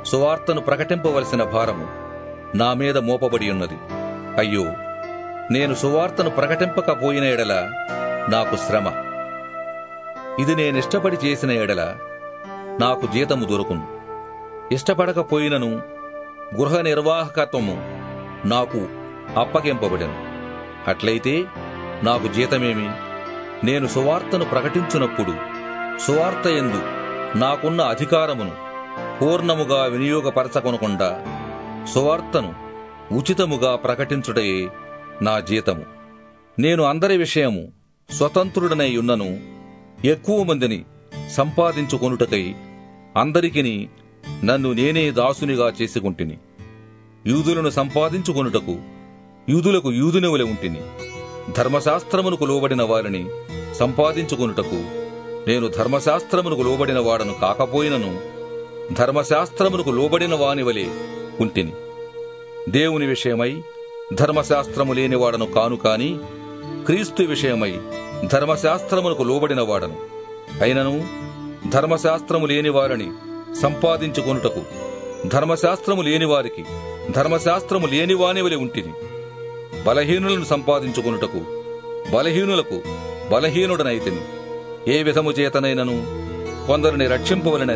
సువార్తను ప్రకటింపవలసిన భారము నా మీద మోపబడి ఉన్నది అయ్యో నేను సువార్తను ప్రకటింపకపోయిన ఎడల నాకు శ్రమ ఇది నేనిష్టపడి చేసిన ఎడల నాకు జీతము దొరుకును ఇష్టపడకపోయినను గృహ నిర్వాహకత్వము నాకు అప్పగింపబడెను అట్లయితే నాకు జీతమేమి నేను సువార్తను ప్రకటించునప్పుడు సువార్త ఎందు నాకున్న అధికారమును పూర్ణముగా వినియోగపరచకొనకుండా సువార్తను ఉచితముగా ప్రకటించుటయే నా జీతము నేను అందరి విషయము స్వతంత్రుడనై ఉన్నను ఎక్కువ మందిని సంపాదించుకొనుటకై అందరికిని నన్ను నేనే దాసునిగా చేసుకుంటుని యూదులను సంపాదించుకొనుటకు యూదులకు యూదునెవలె ఉంటిని ధర్మశాస్త్రమునకు లోబడిన వారిని సంపాదించుకొనుటకు నేను ధర్మశాస్త్రమునకు లోబడిన వాడను కాకపోయినను ధర్మశాస్త్రమునకు లోబడిన వానివలే ఉంటిని దేవుని విషయమై ధర్మశాస్త్రము లేనివాడను కాను కాని క్రీస్తు విషయమై ధర్మశాస్త్రమునకు లోబడిన వాడను అయినను ధర్మశాస్త్రము లేని వారిని సంపాదించుకొనుటకు ధర్మశాస్త్రము లేని వారికి ధర్మశాస్త్రము లేని వానివలే ఉంటిని బలహీనులను సంపాదించుకొనుటకు బలహీనులకు బలహీనుడనైతిని ఏ విధము చేతనైనను కొందరిని రక్షింపవలనని